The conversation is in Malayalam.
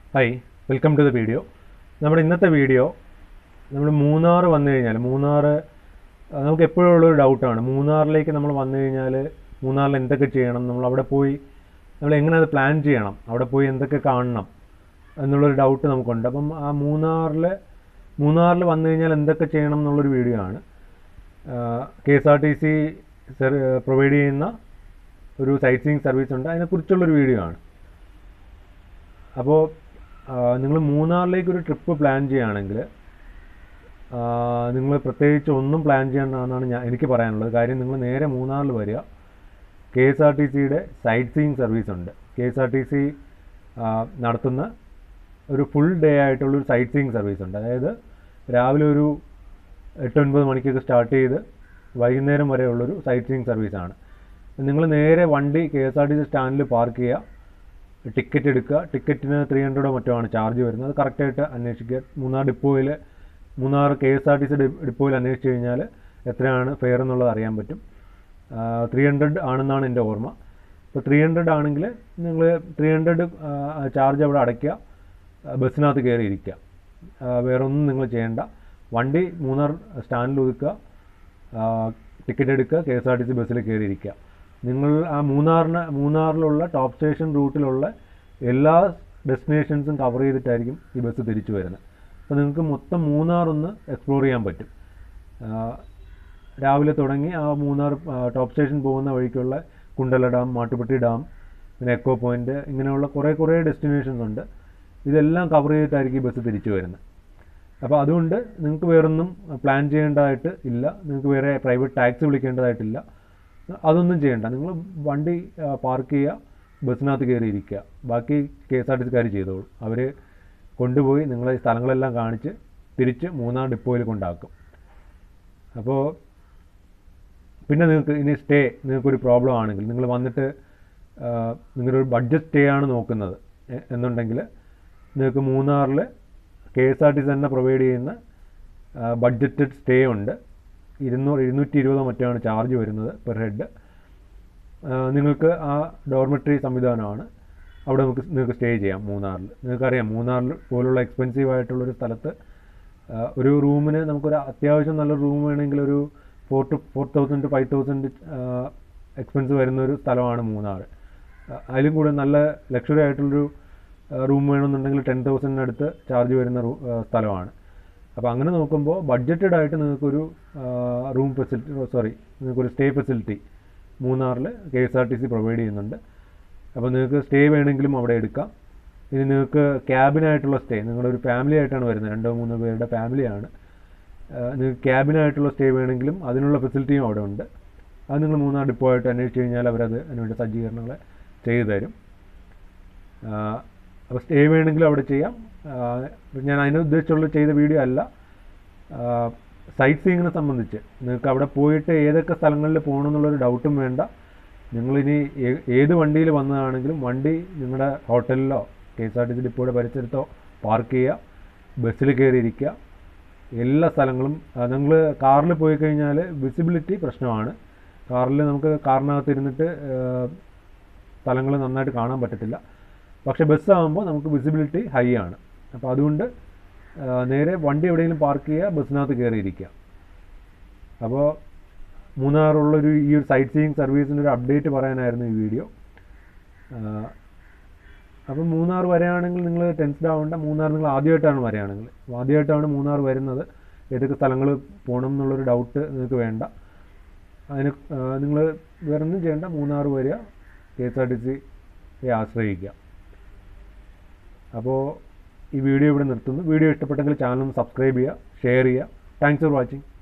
hi welcome to the video നമ്മുടെ ഇന്നത്തെ വീഡിയോ നമ്മൾ മൂന്നാർ വന്നു കഴിഞ്ഞാൽ മൂന്നാർ അഹ് നമുക്ക് എപ്പോഴും ഉള്ളൊരു ഡൗട്ടാണ് മൂന്നാറിലേക്ക് നമ്മൾ വന്നു കഴിഞ്ഞാൽ മൂന്നാറിൽ എന്തൊക്കെ ചെയ്യണം നമ്മൾ അവിടെ പോയി നമ്മൾ എങ്ങനെ അത് പ്ലാൻ ചെയ്യണം അവിടെ പോയി എന്തൊക്കെ കാണണം എന്നുള്ളൊരു ഡൗട്ട് നമുക്കുണ്ട് അപ്പം ആ മൂന്നാറിൽ മൂന്നാറിൽ വന്നു കഴിഞ്ഞാൽ എന്തൊക്കെ ചെയ്യണം എന്നുള്ളൊരു വീഡിയോ ആണ് K S R T C provide ചെയ്യുന്ന ഒരു സൈറ്റ് സീയിങ് സർവീസ് ഉണ്ട് അതിനെക്കുറിച്ചുള്ളൊരു വീഡിയോ ആണ് അപ്പോൾ നിങ്ങൾ മൂന്നാറിലേക്ക് ഒരു ട്രിപ്പ് പ്ലാൻ ചെയ്യുകയാണെങ്കിൽ നിങ്ങൾ പ്രത്യേകിച്ച് ഒന്നും പ്ലാൻ ചെയ്യേണ്ടതെന്നാണ് ഞാൻ എനിക്ക് പറയാനുള്ളത് കാര്യം നിങ്ങൾ നേരെ മൂന്നാറിൽ വരിക കെ എസ് ആർ ടി സിയുടെ സൈറ്റ് സീയിങ് സർവീസ് ഉണ്ട് K S R T C നടത്തുന്ന ഒരു ഫുൾ ഡേ ആയിട്ടുള്ളൊരു സൈറ്റ് സീയിങ് സർവീസ് ഉണ്ട് അതായത് രാവിലെ ഒരു എട്ട് ഒൻപത് മണിക്കൊക്കെ സ്റ്റാർട്ട് ചെയ്ത് വൈകുന്നേരം വരെയുള്ളൊരു സൈറ്റ് സീയിങ് സർവീസാണ് നിങ്ങൾ നേരെ വണ്ടി K S R T C സ്റ്റാൻഡിൽ പാർക്ക് ചെയ്യുക ടിക്കറ്റ് എടുക്കുക ടിക്കറ്റിന് ത്രീ ഹൺഡ്രഡോ മറ്റോ ആണ് ചാർജ് വരുന്നത് അത് കറക്റ്റായിട്ട് അന്വേഷിക്കുക മൂന്നാർ ഡിപ്പോയിൽ Munnar K S R T C ഡിപ്പോയിൽ അന്വേഷിച്ച് കഴിഞ്ഞാൽ എത്രയാണ് ഫെയർ എന്നുള്ളത് അറിയാൻ പറ്റും ത്രീ ഹൺഡ്രഡ് ആണെന്നാണ് എൻ്റെ ഓർമ്മ ഇപ്പോൾ ത്രീ ഹൺഡ്രഡ് ആണെങ്കിൽ നിങ്ങൾ ത്രീ ഹൺഡ്രഡ് ചാർജ് അവിടെ അടയ്ക്കുക ബസ്സിനകത്ത് കയറി ഇരിക്കുക വേറെ ഒന്നും നിങ്ങൾ ചെയ്യേണ്ട വണ്ടി മൂന്നാർ സ്റ്റാൻഡിൽ ഒതുക്കുക ടിക്കറ്റ് എടുക്കുക K S R T C ബസ്സിൽ കയറി ഇരിക്കുക നിങ്ങൾ ആ മൂന്നാറിന് മൂന്നാറിലുള്ള ടോപ്പ് സ്റ്റേഷൻ റൂട്ടിലുള്ള എല്ലാ ഡെസ്റ്റിനേഷൻസും കവർ ചെയ്തിട്ടായിരിക്കും ഈ ബസ് തിരിച്ചു വരുന്നത് അപ്പോൾ നിങ്ങൾക്ക് മൊത്തം മൂന്നാർ ഒന്ന് എക്സ്പ്ലോർ ചെയ്യാൻ പറ്റും രാവിലെ തുടങ്ങി ആ മൂന്നാർ ടോപ്പ് സ്റ്റേഷൻ പോകുന്ന വഴിക്കുള്ള കുണ്ടല ഡാം മാട്ടുപ്പെട്ടി ഡാം പിന്നെ എക്കോ പോയിൻ്റ് ഇങ്ങനെയുള്ള കുറേ കുറേ ഡെസ്റ്റിനേഷൻസ് ഉണ്ട് ഇതെല്ലാം കവർ ചെയ്തിട്ടായിരിക്കും ഈ ബസ് തിരിച്ചു വരുന്നത് അപ്പോൾ അതുകൊണ്ട് നിങ്ങൾക്ക് വേറൊന്നും പ്ലാൻ ചെയ്യേണ്ടതായിട്ട് ഇല്ല നിങ്ങൾക്ക് വേറെ പ്രൈവറ്റ് ടാക്സി വിളിക്കേണ്ടതായിട്ടില്ല അതൊന്നും ചെയ്യണ്ട നിങ്ങൾ വണ്ടി പാർക്ക് ചെയ്യുക ബസ്സിനകത്ത് കയറി ഇരിക്കുക ബാക്കി കെ എസ് ആർ ടി സിക്കാർ ചെയ്തോളൂ അവർ കൊണ്ടുപോയി നിങ്ങളെ സ്ഥലങ്ങളെല്ലാം കാണിച്ച് തിരിച്ച് മൂന്നാർ ഡിപ്പോയിൽ കൊണ്ടാക്കും അപ്പോൾ പിന്നെ നിങ്ങൾക്ക് ഇനി സ്റ്റേ നിങ്ങൾക്കൊരു പ്രോബ്ലം ആണെങ്കിൽ നിങ്ങൾ വന്നിട്ട് നിങ്ങളൊരു ബഡ്ജറ്റ് സ്റ്റേ ആണ് നോക്കുന്നത് എന്നുണ്ടെങ്കിൽ നിങ്ങൾക്ക് മൂന്നാറിൽ K S R T C തന്നെ പ്രൊവൈഡ് ചെയ്യുന്ന ബഡ്ജറ്റഡ് സ്റ്റേ ഉണ്ട് ഇരുന്നൂറ് ഇരുന്നൂറ്റി ഇരുപതോ മറ്റാണ് ചാർജ് വരുന്നത് പെർ ഹെഡ് നിങ്ങൾക്ക് ആ ഡോർമെട്രി സംവിധാനമാണ് അവിടെ നമുക്ക് നിങ്ങൾക്ക് സ്റ്റേ ചെയ്യാം മൂന്നാറിൽ നിങ്ങൾക്കറിയാം മൂന്നാറിൽ പോലുള്ള എക്സ്പെൻസീവ് ആയിട്ടുള്ളൊരു സ്ഥലത്ത് ഒരു റൂമിന് നമുക്കൊരു അത്യാവശ്യം നല്ല റൂം വേണമെങ്കിൽ ഒരു four to four thousand to five thousand expense വരുന്ന ഒരു സ്ഥലമാണ് മൂന്നാർ അതിലും കൂടെ നല്ല ലക്ഷറി ആയിട്ടുള്ളൊരു റൂം വേണമെന്നുണ്ടെങ്കിൽ ടെൻ തൗസൻഡിനടുത്ത് ചാർജ് വരുന്ന സ്ഥലമാണ് അപ്പോൾ അങ്ങനെ നോക്കുമ്പോൾ ബഡ്ജറ്റഡ് ആയിട്ട് നിങ്ങൾക്കൊരു റൂം ഫെസിലിറ്റി സോറി നിങ്ങൾക്കൊരു സ്റ്റേ ഫെസിലിറ്റി മൂന്നാറിൽ K S R T C provide ചെയ്യുന്നുണ്ട് അപ്പോൾ നിങ്ങൾക്ക് സ്റ്റേ വേണമെങ്കിലും അവിടെ എടുക്കാം ഇനി നിങ്ങൾക്ക് ക്യാബിനായിട്ടുള്ള സ്റ്റേ നിങ്ങളൊരു ഫാമിലി ആയിട്ടാണ് വരുന്നത് രണ്ടോ മൂന്നോ പേരുടെ ഫാമിലിയാണ് നിങ്ങൾക്ക് ക്യാബിനായിട്ടുള്ള സ്റ്റേ വേണമെങ്കിലും അതിനുള്ള ഫെസിലിറ്റിയും അവിടെ ഉണ്ട് അത് നിങ്ങൾ മൂന്നാർ ഡിപ്പോ ആയിട്ട് അന്വേഷിച്ച് കഴിഞ്ഞാൽ അവരത് അതിനുവേണ്ട സജ്ജീകരണങ്ങൾ ചെയ്തു തരും അപ്പോൾ സ്റ്റേ വേണമെങ്കിലും അവിടെ ചെയ്യാം ഞാൻ അതിനെ ഉദ്ദേശിച്ചുള്ള ചെയ്ത വീഡിയോ അല്ല സൈറ്റ് സീയിങ്ങിനെ സംബന്ധിച്ച് നിങ്ങൾക്ക് അവിടെ പോയിട്ട് ഏതൊക്കെ സ്ഥലങ്ങളിൽ പോകണം എന്നുള്ളൊരു ഡൗട്ടും വേണ്ട നിങ്ങളിനി ഏത് വണ്ടിയിൽ വന്നതാണെങ്കിലും വണ്ടി നിങ്ങളുടെ ഹോട്ടലിലോ K S R T C ഡിപ്പോയുടെ പരിസരത്തോ പാർക്ക് ചെയ്യുക ബസ്സിൽ കയറി ഇരിക്കുക എല്ലാ സ്ഥലങ്ങളും നിങ്ങൾ കാറിൽ പോയി കഴിഞ്ഞാൽ വിസിബിലിറ്റി പ്രശ്നമാണ് കാറിൽ നമുക്ക് കാറിനകത്ത് ഇരുന്നിട്ട് സ്ഥലങ്ങൾ നന്നായിട്ട് കാണാൻ പറ്റത്തില്ല പക്ഷേ ബസ്സാകുമ്പോൾ നമുക്ക് വിസിബിലിറ്റി ഹൈ ആണ് അപ്പോൾ അതുകൊണ്ട് നേരെ വണ്ടി എവിടെയെങ്കിലും പാർക്ക് ചെയ്യുക ബസ്സിനകത്ത് കയറിയിരിക്കുക അപ്പോൾ മൂന്നാറുള്ളൊരു ഈ ഒരു സൈറ്റ് സീയിങ് സർവീസിൻ്റെ ഒരു അപ്ഡേറ്റ് പറയാനായിരുന്നു ഈ വീഡിയോ അപ്പം മൂന്നാർ വരികയാണെങ്കിൽ നിങ്ങൾ ടെൻസ്ഡ് ആവേണ്ട മൂന്നാർ നിങ്ങൾ ആദ്യമായിട്ടാണ് വരികയാണെങ്കിൽ ആദ്യമായിട്ടാണ് മൂന്നാർ വരുന്നത് ഏതൊക്കെ സ്ഥലങ്ങൾ പോകണം എന്നുള്ളൊരു ഡൗട്ട് നിങ്ങൾക്ക് വേണ്ട അതിന് നിങ്ങൾ വേറെ ഒന്നും ചെയ്യേണ്ട മൂന്നാർ വരിക കെ എസ് ആർ ടി സിയെ ആശ്രയിക്കുക അപ്പോൾ ഈ വീഡിയോ ഇവിടെ നിർത്തുന്നു വീഡിയോ ഇഷ്ടപ്പെട്ടെങ്കിൽ ചാനൽ ഒന്ന് സബ്സ്ക്രൈബ് ചെയ്യുക ഷെയർ ചെയ്യുക താങ്ക്സ് ഫോർ വാച്ചിങ്